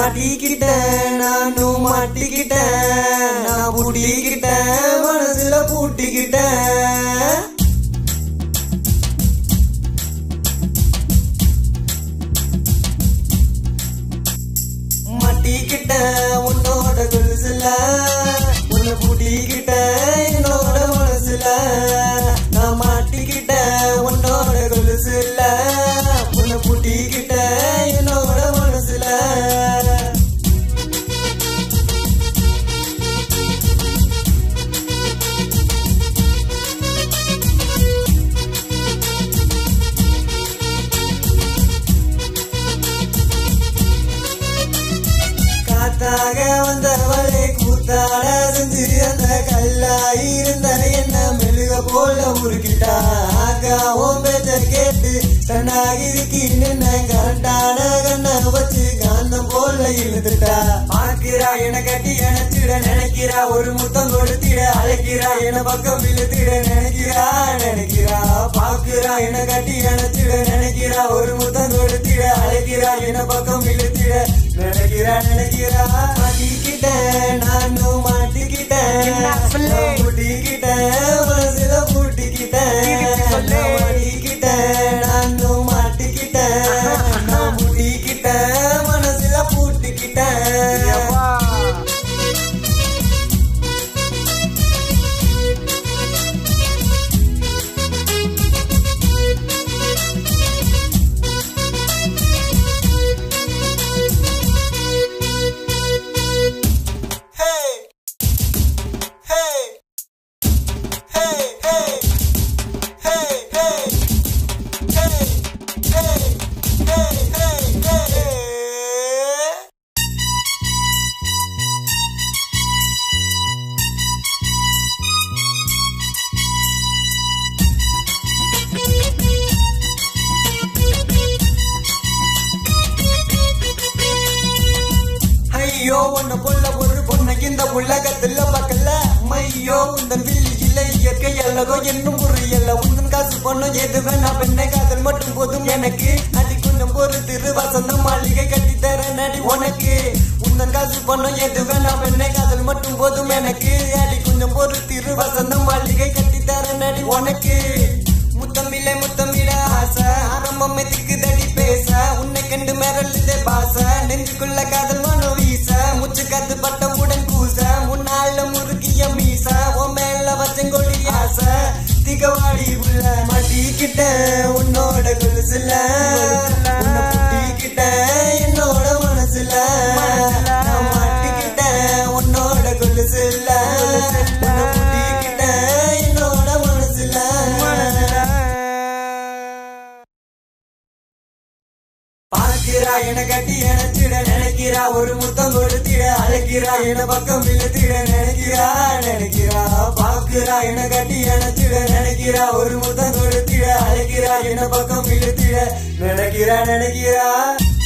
மாட்டிக்கிட்டேன் நானும் மாட்டிக்கிட்டேன் நான் பூட்டிக்கிட்டேன் மனசுல பூட்டிக்கிட்டேன் மாட்டிக்கிட்ட உன்னோட கொலுசுல உன்னை பூட்டிக்கிட்ட என்னோட மனசுல நான் மாட்டிக்கிட்ட உன்னோட கொலுசுல உன்னை பூட்டிக்கிட்ட என்னோட மனசுல காத்தாக வந்தவளை கூத்தாட செஞ்சு அந்த கல்லாயிருந்த என்ன மெழுக போல உருக்கிட்டா ஆகாவும் பேச்ச கேட்டு கண்ணாகிருக்கு நின்ன கரண்டான கண்ண வச்சு காந்தம் போல இழுத்துட்டா பார்க்கிறா என கட்டி அணைச்சிட நினைக்கிறா ஒரு முத்தம் கொடுத்திட அழைக்கிறா என பக்கம் இழுத்திட நினைக்கிறா நினைக்கிறா பார்க்கிறா என கட்டி அணைச்சிட நினைக்கிறா ஒரு முத்தம் கொடுத்திட அழைக்கிறா என பக்கம் இழுத்திட நினைக்கிறா நினைக்கிறா மாட்டிக்கிட்டேன் நானும் மாட்டிக்கிட்டேன் என்ன சொல்லு? நான் பூட்டிக்கிட்டேன் மனசுல பூட்டிக்கிட்டேன் திருப்பி சொல்லு. நான் மாட்டிக்கிட்டேன் நானும் மாட்டிக்கிட்டேன் நான் பூட்டிக்கிட்டேன் மனசுல பூட்டிக்கிட்டேன் யப்பா. Hey! Hey! Hey! Hey! Hey! Hey! Hey! Hey! Hey! Hey! Hey! ஐயோ உன்ன புள்ள ஒரு பொண்ணை இந்த உலகத்துல பார்க்கல மையோ உந்தன் வில்லி இல்லை இயற்கை அல்லதோ என்னும் புரியல உந்தன் காசு பொண்ணும் எது வேணா பெண்ணை காதல் மட்டும் போதும் எனக்கு அடி கொஞ்சம் பொறு திரு வசந்தம் மாளிகை கட்டி தர நடி உனக்கு உந்தன் காசு பொண்ணும் எது வேணா பெண்ணை காதல் மட்டும் போதும் எனக்கு அடி கொஞ்சம் பொறு திரு வசந்தம் மாளிகை கட்டி தர நடி உனக்கு முத்தமில்லை முத்தமிட ஆசை ஆரம்பம் எதுக்கு தடி பேச உன்னை கண்டு மிரளுதே பாச நெஞ்சுக்குள்ள காதல் மனோ வீச முச்சு கத்து பட்ட உடன் கூச முன்னால முறுக்கிய மீச உன் மேல வச்சங்கொடி ஆசை திகவாடி உள்ள மாட்டிக்கிட்ட உன்னோட கொலுசுல உன்னை புட்டிக்கிட்ட என்னோட மனசுல நான் மாட்டிக்கிட்ட உன்னோட கொலுசுல உன்னை புட்டிக்கிட்ட என்னோட மனசுல பார்க்கிறா என கட்டி அணைச்சிட நினைக்கிறா ஒரு முத்தம் கொடுத்திட அழைக்கிறா என பக்கம் இழுத்திட நினைக்கிறா நினைக்கிறா பார்க்கிறா என கட்டி அணைச்சிட நினைக்கிறா ஒரு முத்தம் கொடுத்திட அழைக்கிறா என பக்கம் இழுத்திட நினைக்கிறா நினைக்கிறா